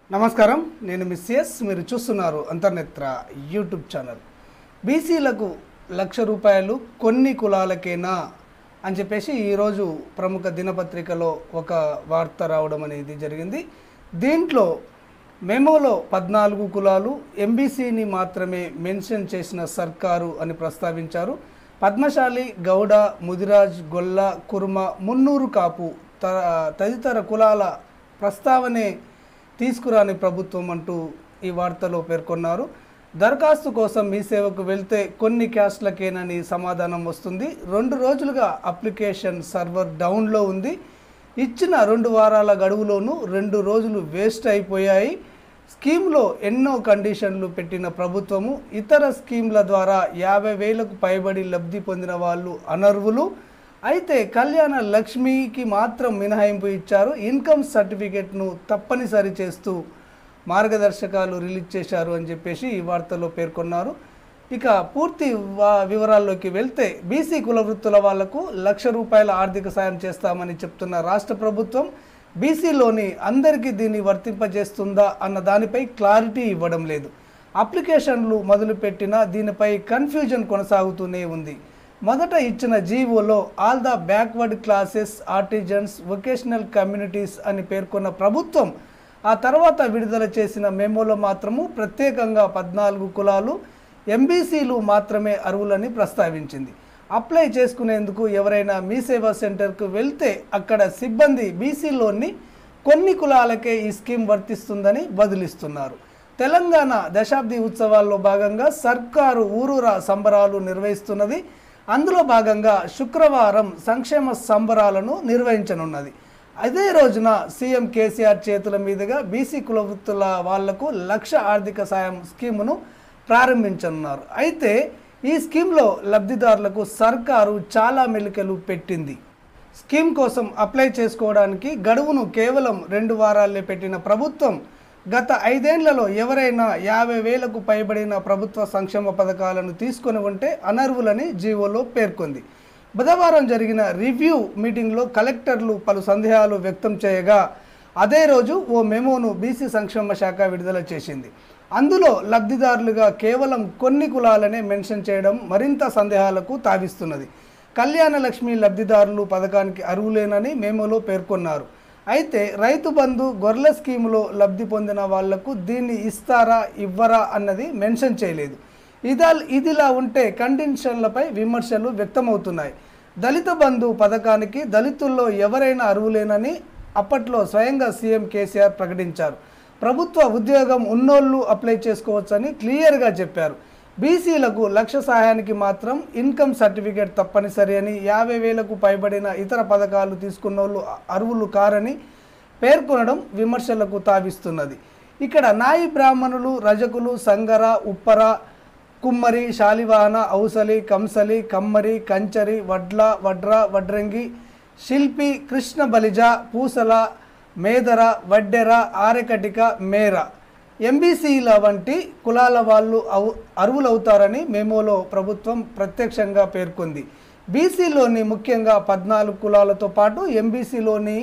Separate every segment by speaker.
Speaker 1: నమస్కారం నేను miss yes మీరు చూస్తున్నారు అంతర్నేత్ర యూట్యూబ్ ఛానల్ బీసీలకు లక్ష రూపాయలు కొన్ని కులాలకేనా అని చెప్పేసి ఈరోజు ప్రముఖ దినపత్రికలో ఒక వార్త రావడం అనేది జరిగింది దీంట్లో మెమోలో పద్నాలుగు కులాలు ఎంబీసీని మాత్రమే మెన్షన్ చేసిన సర్కారు అని ప్రస్తావించారు పద్మశాలి గౌడ ముదిరాజ్ గొల్ల కుర్మ మున్నూరు కాపు త తదితర కులాల ప్రస్తావనే తీసుకురాని ప్రభుత్వం అంటూ ఈ వార్తలో పేర్కొన్నారు దరఖాస్తు కోసం మీ సేవకు వెళ్తే కొన్ని క్యాస్ట్లకేనని సమాధానం వస్తుంది రెండు రోజులుగా అప్లికేషన్ సర్వర్ డౌన్లో ఉంది ఇచ్చిన రెండు వారాల గడువులోనూ రెండు రోజులు వేస్ట్ అయిపోయాయి స్కీమ్లో ఎన్నో కండిషన్లు పెట్టిన ప్రభుత్వము ఇతర స్కీమ్ల ద్వారా యాభై వేలకు పైబడి లబ్ధి పొందిన వాళ్ళు అనర్వులు అయితే కళ్యాణ లక్ష్మికి మాత్రం మినహాయింపు ఇచ్చారు ఇన్కమ్ సర్టిఫికేట్ను తప్పనిసరి చేస్తూ మార్గదర్శకాలు రిలీజ్ చేశారు అని చెప్పేసి ఈ వార్తలో పేర్కొన్నారు ఇక పూర్తి వా- వివరాల్లోకి వెళ్తే బీసీ కుల వృత్తుల వాళ్లకు లక్ష రూపాయల ఆర్థిక సాయం చేస్తామని చెప్తున్న రాష్ట్ర ప్రభుత్వం బీసీలోని అందరికీ దీన్ని వర్తింపజేస్తుందా అన్న దానిపై క్లారిటీ ఇవ్వడం లేదు అప్లికేషన్లు మొదలుపెట్టినా దీనిపై కన్ఫ్యూజన్ కొనసాగుతూనే ఉంది మొదట ఇచ్చిన జీవోలో all the backward classes artisans vocational communities అని పేర్కొన్న ప్రభుత్వం ఆ తర్వాత విడుదల చేసిన మెమోలో మాత్రము ప్రత్యేకంగా పద్నాలుగు కులాలు ఎంబీసీలు మాత్రమే అర్హులని ప్రస్తావించింది అప్లై చేసుకునేందుకు ఎవరైనా మీ సేవా సెంటర్కు వెళ్తే అక్కడ సిబ్బంది బీసీలోని కొన్ని కులాలకే ఈ స్కీమ్ వర్తిస్తుందని బదులిస్తున్నారు తెలంగాణ దశాబ్ది ఉత్సవాల్లో భాగంగా సర్కారు ఊరూరా సంబరాలు నిర్వహిస్తున్నది అందులో భాగంగా శుక్రవారం సంక్షేమ సంబరాలను నిర్వహించనున్నది అదే రోజున సీఎం కేసీఆర్ చేతుల మీదుగా బీసీ కుల వృత్తుల వాళ్లకు లక్ష ఆర్థిక సాయం స్కీమును ప్రారంభించనున్నారు అయితే ఈ స్కీమ్లో లబ్ధిదారులకు సర్కారు చాలా మెలికలు పెట్టింది స్కీమ్ కోసం అప్లై చేసుకోవడానికి గడువును కేవలం రెండు వారాలే పెట్టిన ప్రభుత్వం గత ఐదేళ్లలో ఎవరైనా యాభై వేలకు పైబడిన ప్రభుత్వ సంక్షేమ పథకాలను తీసుకొని ఉంటే అనర్వులని జీవోలో పేర్కొంది బుధవారం జరిగిన రివ్యూ మీటింగ్లో కలెక్టర్లు పలు సందేహాలు వ్యక్తం చేయగా అదే రోజు ఓ మెమోను బీసీ సంక్షేమ శాఖ విడుదల చేసింది అందులో లబ్ధిదారులుగా కేవలం కొన్ని కులాలనే మెన్షన్ చేయడం మరింత సందేహాలకు తావిస్తున్నది కళ్యాణ లక్ష్మి లబ్ధిదారులు పథకానికి అర్హులేనని మెమోలో పేర్కొన్నారు అయితే రైతు బంధు గొర్రెల స్కీములో లబ్ధి పొందిన వాళ్లకు దీన్ని ఇస్తారా ఇవ్వరా అన్నది మెన్షన్ చేయలేదు ఇదా ఇదిలా ఉంటే కండిషన్లపై విమర్శలు వ్యక్తమవుతున్నాయి దళిత బంధు పథకానికి దళితుల్లో ఎవరైనా అర్హులేనని అప్పట్లో స్వయంగా సీఎం కేసీఆర్ ప్రకటించారు ప్రభుత్వ ఉద్యోగం ఉన్నోళ్ళు అప్లై చేసుకోవచ్చని క్లియర్గా చెప్పారు బీసీలకు లక్ష సహాయానికి మాత్రం ఇన్కమ్ సర్టిఫికేట్ తప్పనిసరి అని యాభై వేలకు పైబడిన ఇతర పథకాలు తీసుకున్నోళ్ళు అర్హులు కారని పేర్కొనడం విమర్శలకు తావిస్తున్నది ఇక్కడ నాయి బ్రాహ్మణులు రజకులు సంగర ఉప్పర కుమ్మరి శాలివాహన ఔసలి కంసలి కమ్మరి కంచరి వడ్ల వడ్ర వడ్రంగి శిల్పి కృష్ణ బలిజ పూసల మేదర వడ్డెర ఆరెకటిక మేర ఎంబీసీల వంటి కులాల వాళ్ళు అవు అర్హులవుతారని మెమోలో ప్రభుత్వం ప్రత్యక్షంగా పేర్కొంది బీసీలోని ముఖ్యంగా పద్నాలుగు కులాలతో పాటు ఎంబీసీలోని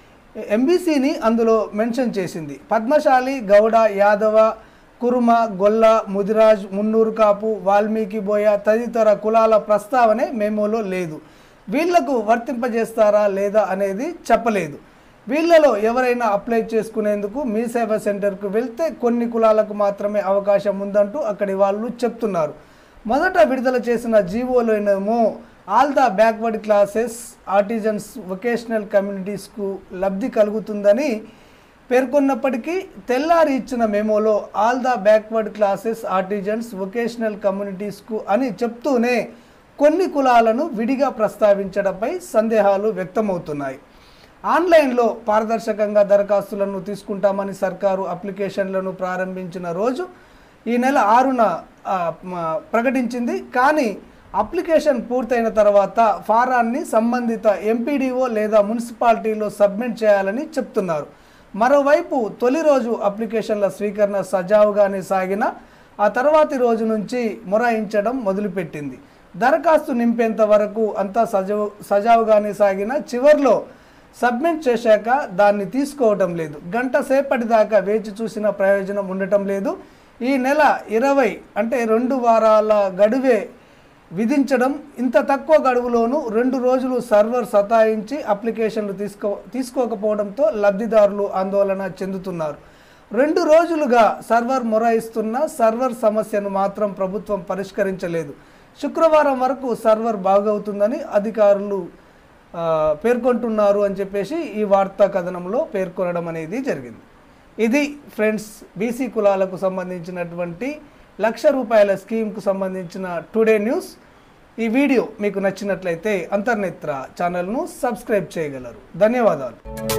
Speaker 1: ఎంబీసీని అందులో మెన్షన్ చేసింది పద్మశాలి గౌడ యాదవ కురుమ గొల్ల ముదిరాజ్ మున్నూరు కాపు వాల్మీకి బోయ తదితర కులాల ప్రస్తావనే మెమోలో లేదు వీళ్లకు వర్తింపజేస్తారా లేదా అనేది చెప్పలేదు వీళ్ళలో ఎవరైనా అప్లై చేసుకునేందుకు మీ సేవా సెంటర్కు వెళ్తే కొన్ని కులాలకు మాత్రమే అవకాశం ఉందంటూ అక్కడి వాళ్ళు చెప్తున్నారు మొదట విడుదల చేసిన జీవోలోనేమో all the backward classes artisans vocational కమ్యూనిటీస్కు లబ్ధి కలుగుతుందని పేర్కొన్నప్పటికీ తెల్లారి ఇచ్చిన మెమోలో all the backward classes artisans vocational కమ్యూనిటీస్కు అని చెప్తూనే కొన్ని కులాలను విడిగా ప్రస్తావించడంపై సందేహాలు వ్యక్తమవుతున్నాయి ఆన్లైన్లో పారదర్శకంగా దరఖాస్తులను తీసుకుంటామని సర్కారు అప్లికేషన్లను ప్రారంభించిన రోజు ఈ నెల ఆరున ఆ, మ- ప్రకటించింది కానీ అప్లికేషన్ పూర్తయిన తర్వాత ఫారాన్ని సంబంధిత ఎంపీడీఓ లేదా మున్సిపాలిటీలో సబ్మిట్ చేయాలని చెప్తున్నారు మరోవైపు తొలి రోజు అప్లికేషన్ల స్వీకరణ సజావుగానే సాగిన ఆ తర్వాతి రోజు నుంచి మొరాయించడం మొదలుపెట్టింది దరఖాస్తు నింపేంత వరకు అంతా సజావు సజావుగానే సాగిన చివర్లో సబ్మిట్ చేశాక దాన్ని తీసుకోవటం లేదు గంట సేపటి దాకా వేచి చూసిన ప్రయోజనం ఉండటం లేదు ఈ నెల ఇరవై అంటే రెండు వారాల గడువే విధించడం ఇంత తక్కువ గడువులోనూ రెండు రోజులు సర్వర్ సతాయించి అప్లికేషన్లు తీసుకో తీసుకోకపోవడంతో లబ్ధిదారులు ఆందోళన చెందుతున్నారు రెండు రోజులుగా సర్వర్ మొరాయిస్తున్న సర్వర్ సమస్యను మాత్రం ప్రభుత్వం పరిష్కరించలేదు శుక్రవారం వరకు సర్వర్ బాగవుతుందని అధికారులు ఆ, పేర్కొంటున్నారు అని చెప్పేసి ఈ వార్తా కథనంలో పేర్కొనడం అనేది జరిగింది ఇది ఫ్రెండ్స్ బీసీ కులాలకు సంబంధించినటువంటి లక్ష రూపాయల స్కీమ్కు సంబంధించిన టుడే న్యూస్ ఈ వీడియో మీకు నచ్చినట్లయితే అంతర్నేత్ర ఛానల్ను సబ్స్క్రైబ్ చేయగలరు ధన్యవాదాలు